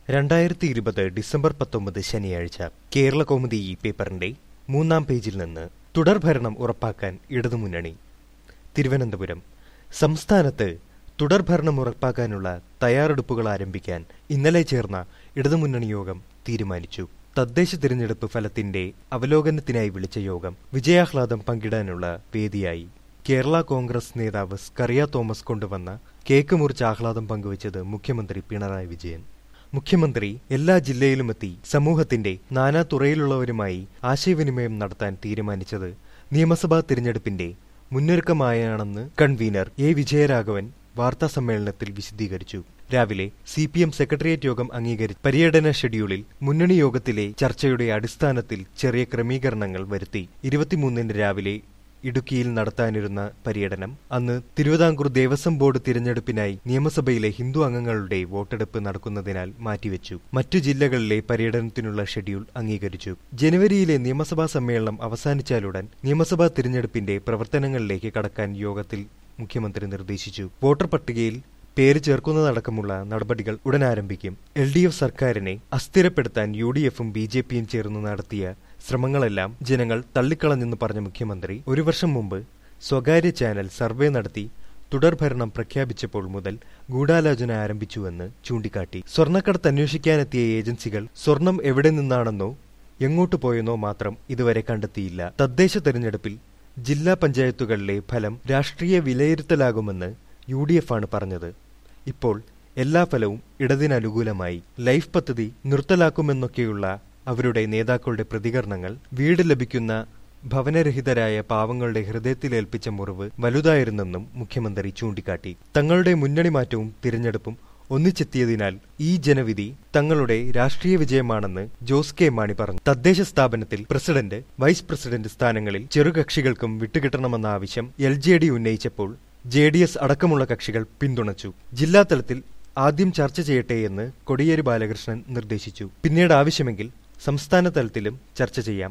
രണ്ടായിരത്തി ഇരുപത് ഡിസംബർ പത്തൊമ്പത് ശനിയാഴ്ച കേരള കൗമുദി ഈ പേപ്പറിന്റെ മൂന്നാം പേജിൽ നിന്ന് തുടർഭരണം ഉറപ്പാക്കാൻ ഇടതുമുന്നണി തിരുവനന്തപുരം സംസ്ഥാനത്ത് തുടർഭരണം ഉറപ്പാക്കാനുള്ള തയ്യാറെടുപ്പുകൾ ആരംഭിക്കാൻ ഇന്നലെ ചേർന്ന ഇടതുമുന്നണി യോഗം തീരുമാനിച്ചു തദ്ദേശ തിരഞ്ഞെടുപ്പ് ഫലത്തിന്റെ അവലോകനത്തിനായി വിളിച്ച യോഗം വിജയാഹ്ലാദം പങ്കിടാനുള്ള വേദിയായി കേരള കോൺഗ്രസ് നേതാവ് സ്കറിയ തോമസ് കൊണ്ടുവന്ന കേക്ക് മുറിച്ച് ആഹ്ലാദം പങ്കുവച്ചത് മുഖ്യമന്ത്രി പിണറായി വിജയൻ മുഖ്യമന്ത്രി എല്ലാ ജില്ലയിലുമെത്തി സമൂഹത്തിന്റെ നാനാ തുറയിലുള്ളവരുമായി ആശയവിനിമയം നടത്താൻ തീരുമാനിച്ചത് നിയമസഭാ തിരഞ്ഞെടുപ്പിന്റെ മുന്നൊരുക്കമായാണെന്ന് കൺവീനർ എ വിജയരാഘവൻ വാർത്താ സമ്മേളനത്തിൽ വിശദീകരിച്ചു രാവിലെ സി പി എം സെക്രട്ടേറിയറ്റ് യോഗം അംഗീകരിച്ച പര്യടന ഷെഡ്യൂളിൽ മുന്നണി യോഗത്തിലെ ചർച്ചയുടെ അടിസ്ഥാനത്തിൽ ചെറിയ ക്രമീകരണങ്ങൾ വരുത്തി ഇരുപത്തിമൂന്നിന് രാവിലെ ഇടുക്കിയിൽ നടത്താനിരുന്ന പര്യടനം അന്ന് തിരുവിതാംകൂർ ദേവസ്വം ബോർഡ് തിരഞ്ഞെടുപ്പിനായി നിയമസഭയിലെ ഹിന്ദു അംഗങ്ങളുടെ വോട്ടെടുപ്പ് നടക്കുന്നതിനാൽ മാറ്റിവെച്ചു മറ്റു ജില്ലകളിലെ പര്യടനത്തിനുള്ള ഷെഡ്യൂൾ അംഗീകരിച്ചു ജനുവരിയിലെ നിയമസഭാ സമ്മേളനം അവസാനിച്ചാലുടൻ നിയമസഭാ തിരഞ്ഞെടുപ്പിന്റെ പ്രവർത്തനങ്ങളിലേക്ക് കടക്കാൻ യോഗത്തിൽ മുഖ്യമന്ത്രി നിർദ്ദേശിച്ചു വോട്ടർ പട്ടികയിൽ പേര് ചേർക്കുന്നതടക്കമുള്ള നടപടികൾ ഉടൻ ആരംഭിക്കും എൽ ഡി എഫ് സർക്കാരിനെ അസ്ഥിരപ്പെടുത്താൻ യു ഡി എഫും ബി ജെ പിയും ചേർന്ന് നടത്തിയ ശ്രമങ്ങളെല്ലാം ജനങ്ങൾ തള്ളിക്കളഞ്ഞെന്ന് പറഞ്ഞ മുഖ്യമന്ത്രി ഒരു വർഷം മുമ്പ് സ്വകാര്യ ചാനൽ സർവേ നടത്തി തുടർഭരണം പ്രഖ്യാപിച്ചപ്പോൾ മുതൽ ഗൂഢാലോചന ആരംഭിച്ചുവെന്ന് ചൂണ്ടിക്കാട്ടി സ്വർണ്ണക്കടത്ത് അന്വേഷിക്കാനെത്തിയ ഏജൻസികൾ സ്വർണം എവിടെ നിന്നാണെന്നോ എങ്ങോട്ട് പോയെന്നോ മാത്രം ഇതുവരെ കണ്ടെത്തിയില്ല തദ്ദേശ തെരഞ്ഞെടുപ്പിൽ ജില്ലാ പഞ്ചായത്തുകളിലെ ഫലം രാഷ്ട്രീയ വിലയിരുത്തലാകുമെന്ന് യു ഡി എഫ് ആണ് പറഞ്ഞത് ഇപ്പോൾ എല്ലാ ഫലവും ഇടതിനനുകൂലമായി ലൈഫ് പദ്ധതി നിർത്തലാക്കുമെന്നൊക്കെയുള്ള അവരുടെ നേതാക്കളുടെ പ്രതികരണങ്ങൾ വീട് ലഭിക്കുന്ന ഭവനരഹിതരായ പാവങ്ങളുടെ ഹൃദയത്തിലേൽപ്പിച്ച മുറിവ് വലുതായിരുന്നെന്നും മുഖ്യമന്ത്രി ചൂണ്ടിക്കാട്ടി തങ്ങളുടെ മുന്നണി മാറ്റവും തിരഞ്ഞെടുപ്പും ഒന്നിച്ചെത്തിയതിനാൽ ഈ ജനവിധി തങ്ങളുടെ രാഷ്ട്രീയ വിജയമാണെന്ന് ജോസ് കെ മാണി പറഞ്ഞു തദ്ദേശ സ്ഥാപനത്തിൽ പ്രസിഡന്റ് വൈസ് പ്രസിഡന്റ് സ്ഥാനങ്ങളിൽ ചെറുകക്ഷികൾക്കും വിട്ടുകിട്ടണമെന്ന ആവശ്യം എൽ ജെ ഡി ഉന്നയിച്ചപ്പോൾ ജെ ഡി എസ് അടക്കമുള്ള കക്ഷികൾ പിന്തുണച്ചു ജില്ലാതലത്തിൽ ആദ്യം ചർച്ച ചെയ്യട്ടെ എന്ന് കൊടിയേരി ബാലകൃഷ്ണൻ നിർദ്ദേശിച്ചു പിന്നീട് ആവശ്യമെങ്കിൽ സംസ്ഥാന തലത്തിലും ചർച്ച ചെയ്യാം